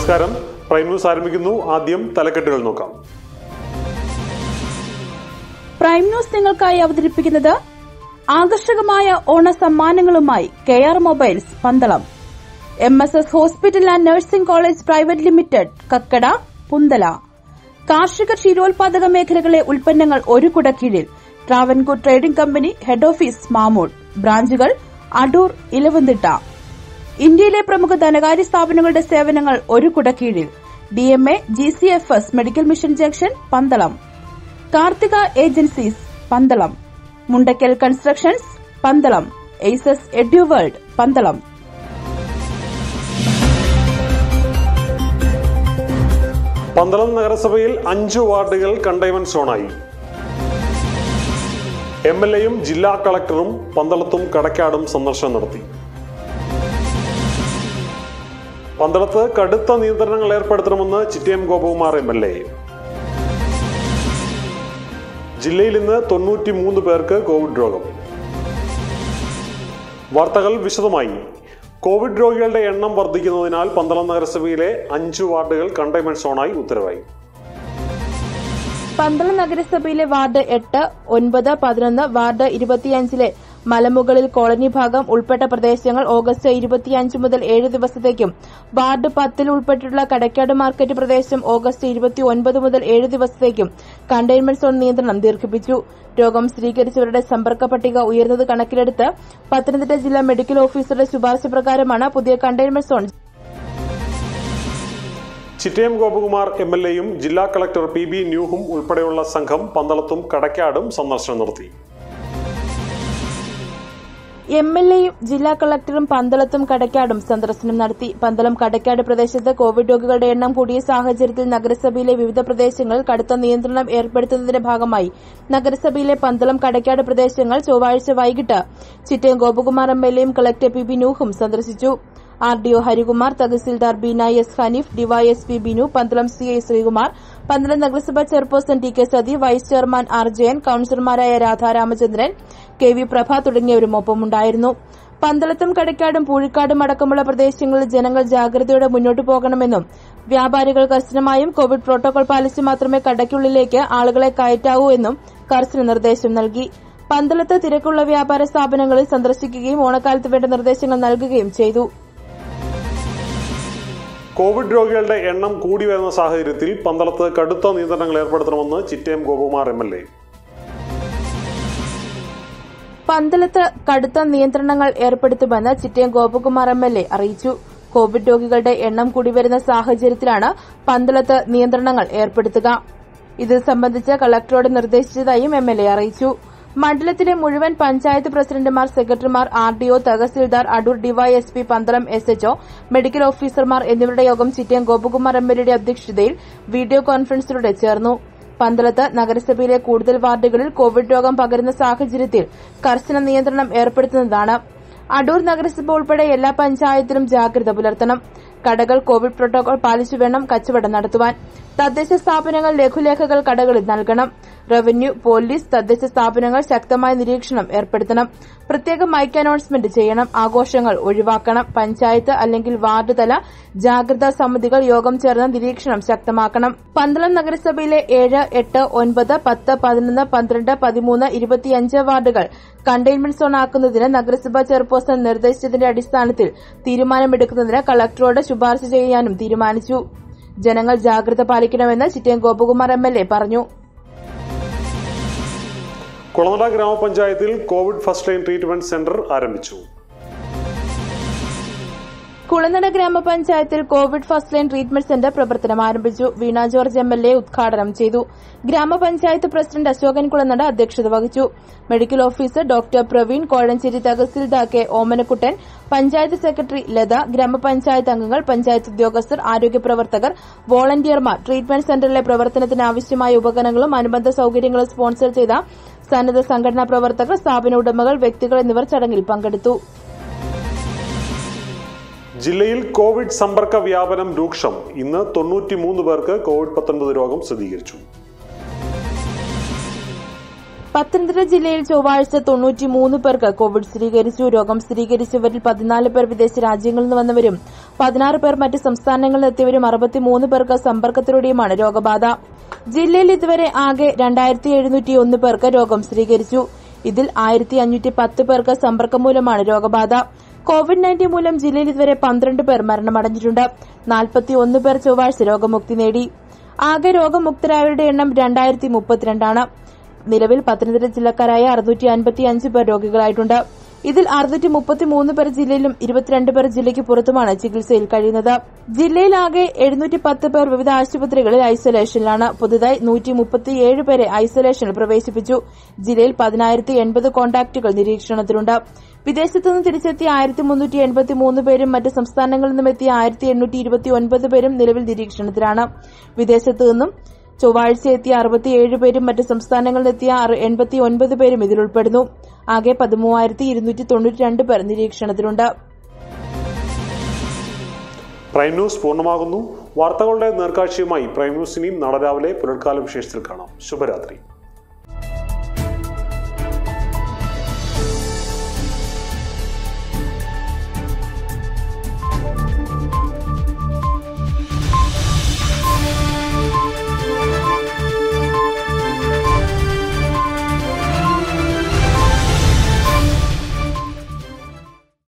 നമസ്കാരം prime news ആരംഭിക്കുന്നു ആദ്യം തലക്കെട്ടുകൾ നോക്കാം പ്രൈം ന്യൂസ് നിങ്ങൾക്കായി അവതരിപ്പിക്കുന്നത് ആകർഷകമായ ഓണ സമ്മാനങ്ങളുമായി K R mobiles Pandalam M S S hospital and nursing college private limited Kakkada Punthala കാർഷിക ക്ഷീരോത്പാദക മേഖലകളെ ഉൽപ്പന്നങ്ങൾ ഒരു കുടക്കീഴിൽ Travancore trading company head office Mamood ബ്രാഞ്ചുകൾ അടൂർ ഇലവന്തിട്ട ഇന്ത്യയിലെ പ്രമുഖ ധനകാര്യ സ്ഥാപനങ്ങളുടെ സേവനങ്ങൾ ഒരു കുടക്കീഴിൽ D M A G C F S medical mission junction Pandalam Karthika agencies Pandalam Mundakkal constructions Pandalam Aces Eduworld Pandalam Pandalam നഗരസഭയിൽ അഞ്ചു വാർഡുകൾ കണ്ടെയ്ൻമെന്റ് സോണായി എം എൽ എയും ജില്ലാ കളക്ടറും പന്തളത്തും കടക്കാടും സന്ദർശനം നടത്തി പന്തളത്ത് കടുത്ത നിയന്ത്രണങ്ങൾ ഏർപ്പെടുത്തണമെന്ന് Chittayam Gopakumar M L A ജില്ലയിൽ ഇന്ന് തൊണ്ണൂറ്റി മൂന്ന് പേർക്ക് കോവിഡ് രോഗം വാർത്തകൾ വിശദമായി കോവിഡ് രോഗികളുടെ എണ്ണം വർദ്ധിക്കുന്നതിനാൽ പന്തളം നഗരസഭയിലെ അഞ്ചു വാർഡുകൾ കണ്ടെയ്ൻമെന്റ് സോണായി ഉത്തരവായി പന്തളം നഗരസഭയിലെ വാർഡ് എട്ട് ഒൻപത് പതിനൊന്ന് വാർഡ് ഇരുപത്തിയഞ്ചിലെ മലമുകളിൽ കോളനി ഭാഗം ഉൾപ്പെട്ട പ്രദേശങ്ങൾ ഓഗസ്റ്റ് ഇരുപത്തിയഞ്ച് മുതൽ ഏഴ് ദിവസത്തേക്കും വാർഡ് പത്തിൽ ഉൾപ്പെട്ടിട്ടുള്ള കടക്കാട് മാർക്കറ്റ് പ്രദേശം ഓഗസ്റ്റ് ഇരുപത്തിയൊൻപത് മുതൽ ഏഴ് ദിവസത്തേക്കും കണ്ടെയ്ൻമെന്റ് സോൺ നിയന്ത്രണം ദീർഘിപ്പിച്ചു രോഗം സ്ഥിരീകരിച്ചവരുടെ സമ്പർക്ക പട്ടിക ഉയർന്നത് കണക്കിലെടുത്ത് പത്തനംതിട്ട ജില്ലാ മെഡിക്കൽ ഓഫീസറുടെ ശുപാർശ പ്രകാരമാണ് പുതിയ containment zone Chittayam Gopakumar M L എയും ജില്ലാ കളക്ടർ പി ബി ന്യൂഹും ഉൾപ്പെടെയുള്ള സംഘം പന്തളത്തും കടക്കാടും സന്ദർശനം നടത്തി എം എൽ എയും ജില്ലാ കളക്ടറും പന്തളത്തും കടക്കാടും സന്ദർശനം നടത്തി പന്തളം കടക്കാട് പ്രദേശത്ത് കോവിഡ് രോഗികളുടെ എണ്ണം കൂടിയ സാഹചര്യത്തിൽ നഗരസഭയിലെ വിവിധ പ്രദേശങ്ങളിൽ കടുത്ത നിയന്ത്രണം ഏർപ്പെടുത്തുന്നതിന്റെ ഭാഗമായി നഗരസഭയിലെ പന്തളം കടക്കാട് പ്രദേശങ്ങൾ ചൊവ്വാഴ്ച വൈകിട്ട് ചിറ്റയം ഗോപകുമാർ എം എൽ എയും കളക്ടർ പി ബി നൂഹും സന്ദർശിച്ചു R D O Harikumar tahsildar Beena S Haneef DySP Binu Pandalam C I Sreekumar Pandalam നഗരസഭാ chairperson T K Sathi vice chairman R Jayan കൌൺസിലർമാരായ രാധാ രാമചന്ദ്രൻ കെ വി പ്രഭ തുടങ്ങിയവരും ഒപ്പമുണ്ടായിരുന്നു പന്തളത്തും കടക്കാടും പൂഴിക്കാടും അടക്കമുള്ള പ്രദേശങ്ങളിൽ ജനങ്ങൾ ജാഗ്രതയോടെ മുന്നോട്ടു പോകണമെന്നും വ്യാപാരികൾ കർശനമായും കോവിഡ് പ്രോട്ടോകോൾ പാലിച്ച് മാത്രമേ കടയ്ക്കുള്ളിലേക്ക് ആളുകളെ കയറ്റാവൂ എന്നും കർശന നിർദ്ദേശം നൽകി പന്തളത്ത് തിരക്കുള്ള വ്യാപാര സ്ഥാപനങ്ങളിൽ സന്ദർശിക്കുകയും ഓണക്കാലത്ത് വേണ്ട നിർദ്ദേശങ്ങൾ നൽകുകയും ചെയ്തു കോവിഡ് രോഗികളുടെ എണ്ണം കൂടി വരുന്ന സാഹചര്യത്തിൽ പന്തളത്ത് കടുത്ത നിയന്ത്രണങ്ങൾ ഏർപ്പെടുത്തണമെന്ന് Chittayam Gopakumar M L A പന്തളത്ത് കടുത്ത നിയന്ത്രണങ്ങൾ ഏർപ്പെടുത്തുമെന്ന് Chittayam Gopakumar M L A അറിയിച്ചു കോവിഡ് രോഗികളുടെ എണ്ണം കൂടി വരുന്ന സാഹചര്യത്തിലാണ് പന്തളത്ത് നിയന്ത്രണങ്ങൾ ഏർപ്പെടുത്തുക ഇത് സംബന്ധിച്ച് കളക്ടറോട് നിർദ്ദേശിച്ചതായും എം എൽ എ അറിയിച്ചു മണ്ഡലത്തിലെ മുഴുവൻ പഞ്ചായത്ത് പ്രസിഡന്റുമാർ സെക്രട്ടറിമാർ R D O tahsildar Adoor DySP Pandalam S H O medical ഓഫീസർമാർ എന്നിവരുടെ യോഗം ചിറ്റയം ഗോപകുമാർ എം എൽ എയുടെ അധ്യക്ഷതയിൽ വീഡിയോ കോൺഫറൻസിലൂടെ ചേർന്നു പന്തളത്ത് നഗരസഭയിലെ കൂടുതൽ വാർഡുകളിൽ കോവിഡ് രോഗം പകരുന്ന സാഹചര്യത്തിൽ കർശന നിയന്ത്രണം ഏർപ്പെടുത്തുന്നതാണ് അടൂർ നഗരസഭ ഉൾപ്പെടെ എല്ലാ പഞ്ചായത്തിലും ജാഗ്രത പുലർത്തണം കടകൾ കോവിഡ് പ്രോട്ടോകോൾ പാലിച്ചു വേണം കച്ചവടം നടത്തുവാൻ തദ്ദേശ സ്ഥാപനങ്ങൾ ലഘുലേഖകൾ കടകളിൽ നൽകണം റവന്യൂ പോലീസ് തദ്ദേശ സ്ഥാപനങ്ങൾ ശക്തമായ നിരീക്ഷണം ഏർപ്പെടുത്തണം പ്രത്യേക മൈക്ക് അനൗൺസ്മെന്റ് ചെയ്യണം ആഘോഷങ്ങൾ ഒഴിവാക്കണം പഞ്ചായത്ത് അല്ലെങ്കിൽ വാർഡ് തല ജാഗ്രതാ സമിതികൾ യോഗം ചേർന്ന് നിരീക്ഷണം ശക്തമാക്കണം പന്തളം നഗരസഭയിലെ ഏഴ് എട്ട് ഒൻപത് പത്ത് പതിനൊന്ന് പന്ത്രണ്ട് പതിമൂന്ന് ഇരുപത്തിയഞ്ച് വാർഡുകൾ കണ്ടെയ്ൻമെന്റ് സോൺ ആക്കുന്നതിന് നഗരസഭാ ചെയർപേഴ്സൺ നിർദ്ദേശിച്ചതിന്റെ അടിസ്ഥാനത്തിൽ തീരുമാനമെടുക്കുന്നതിന് കളക്ടറോട് ശുപാർശ ചെയ്യാനും തീരുമാനിച്ചു ജനങ്ങൾ ജാഗ്രത പാലിക്കണമെന്ന് Chittayam Gopakumar M L A പറഞ്ഞു കുളനട ഗ്രാമപഞ്ചായത്തിൽ Covid first line treatment centre ആരംഭിച്ചു കുളനട ഗ്രാമപഞ്ചായത്തിൽ Covid first line treatment centre പ്രവർത്തനം ആരംഭിച്ചു Veena George M L A ഉദ്ഘാടനം ചെയ്തു ഗ്രാമപഞ്ചായത്ത് പ്രസിഡന്റ് അശോകൻ കുളനട അധ്യക്ഷത വഹിച്ചു medical officer doctor Praveen Kozhencherry tahsildar K Omanakuttan panchayat secretary Latha ഗ്രാമപഞ്ചായത്ത് അംഗങ്ങൾ പഞ്ചായത്ത് ഉദ്യോഗസ്ഥർ ആരോഗ്യ പ്രവർത്തകർ വോളണ്ടിയർമാർ ട്രീറ്റ്മെന്റ് സെന്ററിലെ പ്രവർത്തനത്തിന് ആവശ്യമായ ഉപകരണങ്ങളും അനുബന്ധ സൌകര്യങ്ങളും സ്പോൺസർ ചെയ്ത സന്നദ്ധ സംഘടനാ പ്രവർത്തകർ സ്ഥാപന ഉടമകൾ വ്യക്തികൾ എന്നിവർ ചടങ്ങിൽ പങ്കെടുത്തു ജില്ലയിൽ കോവിഡ് സമ്പർക്ക വ്യാപനം രൂക്ഷം ഇന്ന് തൊണ്ണൂറ്റിമൂന്ന് പേർക്ക് കോവിഡ് പത്തൊൻപത് രോഗം സ്ഥിരീകരിച്ചു പത്തനംതിട്ട ജില്ലയിൽ ചൊവ്വാഴ്ച തൊണ്ണൂറ്റിമൂന്ന് പേർക്ക് കോവിഡ് സ്ഥിരീകരിച്ചു രോഗം സ്ഥിരീകരിച്ചവരിൽ പതിനാല് പേർ വിദേശ രാജ്യങ്ങളിൽ നിന്ന് വന്നവരും പതിനാറ് പേർ മറ്റ് സംസ്ഥാനങ്ങളിൽ എത്തിയവരും അറുപത്തിമൂന്ന് പേർക്ക് സമ്പർക്കത്തിലൂടെയുമാണ് രോഗബാധ ജില്ലയിൽ ഇതുവരെ ആകെ രണ്ടായിരത്തി എഴുന്നൂറ്റി ഒന്ന് പേർക്ക് രോഗം സ്ഥിരീകരിച്ചു ഇതിൽ ആയിരത്തി അഞ്ഞൂറ്റി പത്ത് പേർക്ക് സമ്പർക്കം മൂലമാണ് രോഗബാധ കോവിഡ് നയൻറ്റീൻ മൂലം ജില്ലയിൽ ഇതുവരെ പന്ത്രണ്ട് പേർ മരണമടഞ്ഞിട്ടുണ്ട് നാൽപ്പത്തി ഒന്ന് പേർ ചൊവ്വാഴ്ച രോഗമുക്തി നേടി ആകെ രോഗമുക്തരായവരുടെ എണ്ണം രണ്ടായിരത്തി മുപ്പത്തിരണ്ടാണ് നിലവിൽ പത്തനംതിട്ട ജില്ലക്കാരായ അറുന്നൂറ്റി അൻപത്തി അഞ്ച് പേർ രോഗികളായിട്ടുണ്ട് ഇതിൽ അറുന്നൂറ്റി മുപ്പത്തിമൂന്ന് പേർ ജില്ലയിലും ഇരുപത്തിരണ്ട് പേർ ജില്ലയ്ക്ക് പുറത്തുമാണ് ചികിത്സയിൽ കഴിയുന്നത് ജില്ലയിൽ ആകെ എഴുന്നൂറ്റി പത്ത് പേർ വിവിധ ആശുപത്രികളിൽ ഐസൊലേഷനിലാണ് പുതുതായി നൂറ്റി മുപ്പത്തിയേഴ് പേരെ ഐസൊലേഷനിൽ പ്രവേശിപ്പിച്ചു ജില്ലയിൽ പതിനായിരത്തി എൺപത് കോൺടാക്റ്റുകൾ നിരീക്ഷണത്തിലുണ്ട് വിദേശത്തുനിന്ന് തിരിച്ചെത്തിയ ആയിരത്തി മുന്നൂറ്റി എൺപത്തി മൂന്ന് പേരും മറ്റ് സംസ്ഥാനങ്ങളിൽ നിന്നും എത്തിയ ആയിരത്തി എണ്ണൂറ്റി ഇരുപത്തി ഒൻപത് പേരും നിലവിൽ നിരീക്ഷണത്തിലാണ് വിദേശത്തു നിന്നും ചൊവ്വാഴ്ച എത്തിയ അറുപത്തിയേഴ് പേരും മറ്റ് സംസ്ഥാനങ്ങളിൽ എത്തിയ എൺപത്തി ഒൻപത് പേരും ഇതിൽ ഉൾപ്പെടുന്നു ആകെ പതിമൂവായിരത്തി ഇരുന്നൂറ്റി തൊണ്ണൂറ്റി രണ്ട് പേർ നിരീക്ഷണത്തിലുണ്ട് പ്രൈം ന്യൂസ് പൂർണ്ണമാകുന്നു വാർത്തകളുടെ നേർക്കാഴ്ചയുമായി പ്രൈം ന്യൂസ് ഇനിയും നാളെ രാവിലെ പുലർക്കാല വിശേഷത്തിൽ കാണാം ശുഭരാത്രി